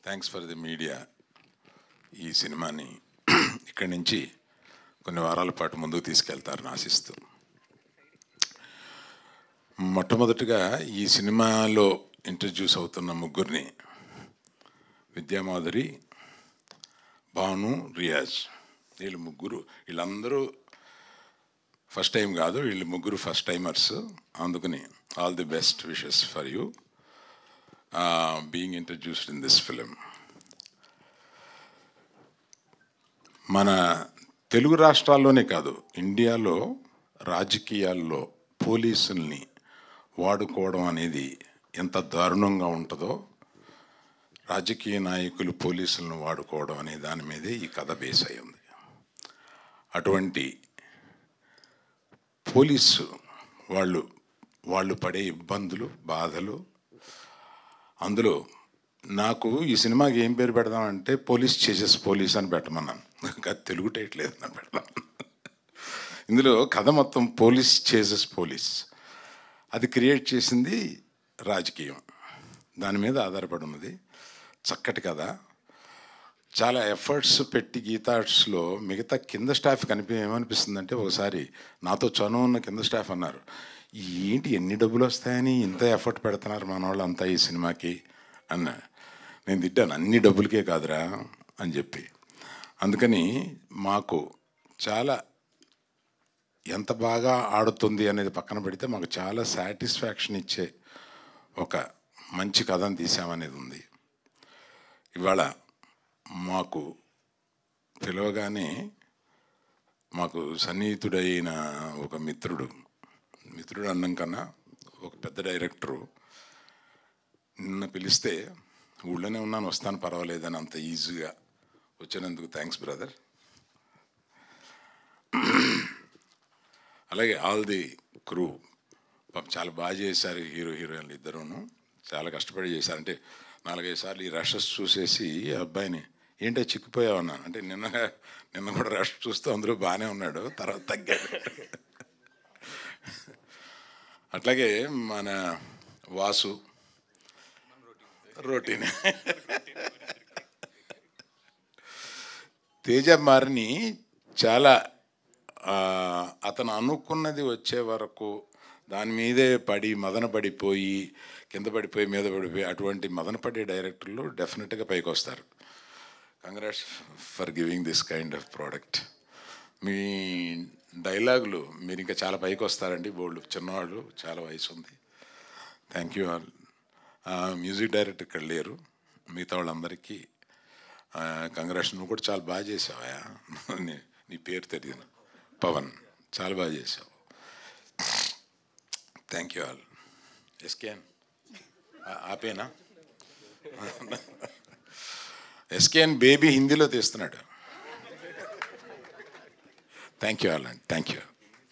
thanks for the media ఈ సినిమాని ఇక్కడి నుంచి కొన్ని వారాల పాటు ముందుకు తీసుకెళ్తారని ఆశిస్తూ మొట్టమొదటిగా ఈ సినిమాలో ఇంట్రడ్యూస్ అవుతున్న ముగ్గురిని విద్యామాధురి భాను రియాజ్ వీళ్ళు ముగ్గురు వీళ్ళందరూ ఫస్ట్ టైం కాదు వీళ్ళు ముగ్గురు ఫస్ట్ టైమర్స్ అందుకని all the best wishes for you being introduced in this film మన తెలుగు రాష్ట్రాల్లోనే కాదు ఇండియాలో రాజకీయాల్లో పోలీసుల్ని వాడుకోవడం అనేది ఎంత దారుణంగా ఉంటుందో రాజకీయ నాయకులు పోలీసులను వాడుకోవడం అనే దాని మీదే ఈ కథ బేస్ అయి ఉంది అటువంటి పోలీసు వాళ్ళు వాళ్ళు పడే ఇబ్బందులు బాధలు అందులో నాకు ఈ సినిమాకి ఏం పేరు పెడదామంటే పోలీస్ చేసేస్ పోలీస్ అని పెట్టమన్నాను ఇంకా తెలుగు టైట్ లేదు అని పెడదాం ఇందులో కథ మొత్తం పోలీస్ చేసెస్ పోలీస్ అది క్రియేట్ చేసింది రాజకీయం దాని మీద ఆధారపడి ఉన్నది చక్కటి కథ చాలా ఎఫర్ట్స్ పెట్టి గీతార్ట్స్లో మిగతా కింద స్టాఫ్ కనిపి ఏమనిపిస్తుందంటే ఒకసారి నాతో చనువు ఉన్న కింద స్టాఫ్ అన్నారు ఏంటి ఎన్ని డబ్బులు వస్తాయని ఇంత ఎఫర్ట్ పెడుతున్నారు మన వాళ్ళు అంతా ఈ సినిమాకి అన్న నేను తిట్టాను అన్ని డబ్బులకే కాదురా అని చెప్పి అందుకని మాకు చాలా ఎంత బాగా ఆడుతుంది అనేది పక్కన పెడితే మాకు చాలా సాటిస్ఫాక్షన్ ఇచ్చే ఒక మంచి కథను తీసామనేది ఉంది ఇవాళ మాకు పిలవగానే మాకు సన్నిహితుడైన ఒక మిత్రుడు మిత్రుడు అన్నం కన్నా ఒక పెద్ద డైరెక్టరు నిన్న పిలిస్తే ఊళ్ళోనే ఉన్నాను వస్తాను పర్వాలేదని అంత ఈజీగా వచ్చినందుకు థ్యాంక్స్ బ్రదర్ అలాగే ఆల్ ది క్రూ పాపం చాలా బాగా చేశారు హీరో హీరోయిన్లు ఇద్దరును చాలా కష్టపడి చేశారు అంటే నాలుగైదు సార్లు ఈ రషెస్ చూసేసి ఈ అబ్బాయిని ఏంటో చిక్కిపోయావు అన్నాను అంటే నిన్న నిన్న కూడా రష్ చూస్తూ అందరూ బాగానే ఉన్నాడు తర్వాత తగ్గాడు అట్లాగే మన వాసు రొటీన్ తేజ మారిని చాలా ఆ, అతను అనుకున్నది వచ్చే వరకు దాని మీదే పడి మదన పడిపోయి కింద పడిపోయి మీద పడిపోయి అటువంటి మదన పడే డైరెక్టర్లు డెఫినెట్గా పైకి వస్తారు congrats for giving this kind of product మీ డైలాగులు మీరు ఇంకా చాలా పైకి వస్తారండి బోల్డ్ చిన్నవాళ్ళు చాలా వయసు ఉంది thank you all music director ఇక్కడ లేరు మిగతా వాళ్ళందరికీ కంగ్రాట్స్ నువ్వు కూడా చాలా బాగా చేసావా నీ నీ పేరు తెలియదు పవన్ చాలా బాగా చేసావు థ్యాంక్ యూ ఆల్ ఎస్కేఎన్ ఆపేనా ఎస్కేఎన్ బేబీ హిందీలో తీస్తున్నాడు థ్యాంక్ యూ ఆల్ అండి థ్యాంక్ యూ